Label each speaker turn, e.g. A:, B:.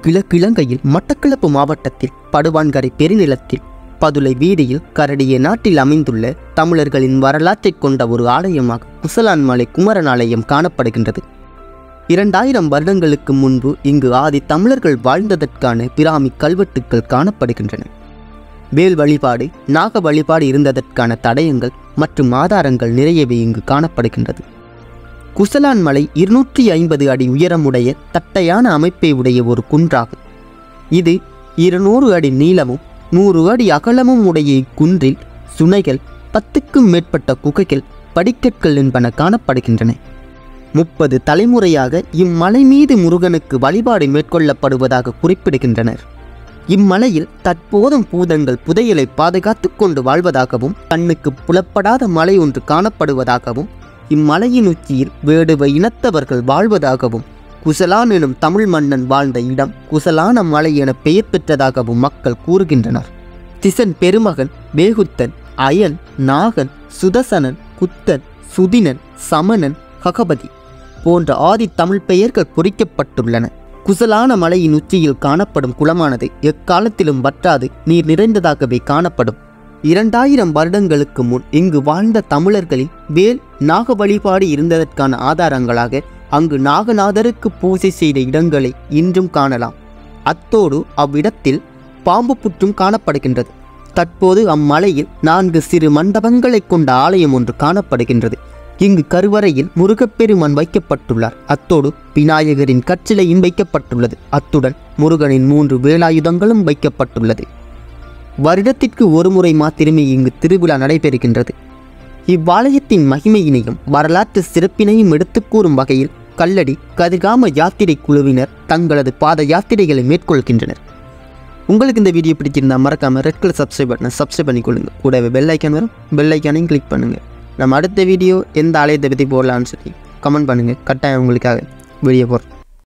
A: கிழக்கிழங்கையில் மட்டக்களப்பு மாவட்டத்தில் படுவான்கரை பெருநிலத்தில் பதுளை வீதியில் கரடிய நாட்டில் அமைந்துள்ள தமிழர்களின் வரலாற்றைக் கொண்ட ஒரு ஆலயமாக குசலான்மலை குமரன் ஆலயம் காணப்படுகின்றது இரண்டாயிரம் வருடங்களுக்கு முன்பு இங்கு ஆதி தமிழர்கள் வாழ்ந்ததற்கான பிராமி கல்வெட்டுக்கள் காணப்படுகின்றன வேல் வழிபாடு நாக வழிபாடு இருந்ததற்கான தடயங்கள் மற்றும் ஆதாரங்கள் நிறையவே இங்கு காணப்படுகின்றது குசலான் மலை இருநூற்றி ஐம்பது அடி உயரமுடைய தட்டையான அமைப்பை உடைய ஒரு குன்றாகும் இது இருநூறு அடி நீளமும் நூறு அடி அகலமும் உடைய இக்குன்றில் சுனைகள் பத்துக்கும் மேற்பட்ட குகைகள் படிக்கற்கள் என்பன காணப்படுகின்றன முப்பது தலைமுறையாக இம்மலை மீது முருகனுக்கு வழிபாடு மேற்கொள்ளப்படுவதாக குறிப்பிடுகின்றனர் இம்மலையில் தற்போதும் பூதங்கள் புதையலை பாதுகாத்து கொண்டு வாழ்வதாகவும் கண்ணுக்கு புலப்படாத மலை ஒன்று காணப்படுவதாகவும் இம்மலையின் உச்சியில் வேடுவ இனத்தவர்கள் வாழ்வதாகவும் குசலான் எனும் தமிழ் மன்னன் வாழ்ந்த இடம் குசலான மலை என பெயர் பெற்றதாகவும் மக்கள் கூறுகின்றனர் திசன் பெருமகன் வேகுத்தன் அயன் நாகன் சுதசனன் குத்தன் சுதினன் சமணன் ககபதி போன்ற ஆதி தமிழ் பெயர்கள் பொறிக்கப்பட்டுள்ளன குசலான மலையின் உச்சியில் காணப்படும் குளமானது எக்காலத்திலும் வற்றாது நீர் நிறைந்ததாகவே காணப்படும் இரண்டாயிரம் வருடங்களுக்கு முன் இங்கு வாழ்ந்த தமிழர்களின் வேல் நாக வழிபாடு இருந்ததற்கான ஆதாரங்களாக அங்கு நாகநாதருக்கு பூஜை செய்த இடங்களை இன்றும் காணலாம் அத்தோடு அவ்விடத்தில் பாம்பு புற்றும் காணப்படுகின்றது தற்போது அம்மலையில் நான்கு சிறு மண்டபங்களைக் கொண்ட ஆலயம் ஒன்று காணப்படுகின்றது இங்கு கருவறையில் முருகப்பெருமான் வைக்கப்பட்டுள்ளார் அத்தோடு விநாயகரின் கற்சிலையும் வைக்கப்பட்டுள்ளது அத்துடன் முருகனின் மூன்று வேலாயுதங்களும் வைக்கப்பட்டுள்ளது வருடத்திற்கு ஒருமுறை மாத்திரமே இங்கு திருவிழா நடைபெறுகின்றது இவ்வாலயத்தின் மகிமையினையும் வரலாற்று சிறப்பினையும் எடுத்துக் கூறும் வகையில் கல்லடி கதிர்காம யாத்திரை குழுவினர் தங்களது பாத யாத்திரைகளை மேற்கொள்கின்றனர் உங்களுக்கு இந்த வீடியோ பிடிச்சிருந்தா மறக்காம ரெட் கலர் சப்ஸ்கிரைப் பட்டனை சப்ஸ்கிரைப் பண்ணிக்கொள்ளுங்க கூடவே பெல் ஐக்கான் வரும் பெல் ஐக்கானையும் கிளிக் பண்ணுங்க நம்ம அடுத்த வீடியோ எந்த ஆலயத்தை பற்றி போடலான்னு சொல்லி கமெண்ட் பண்ணுங்கள் கட்டாயம் உங்களுக்காக வீடியோ போடுறோம்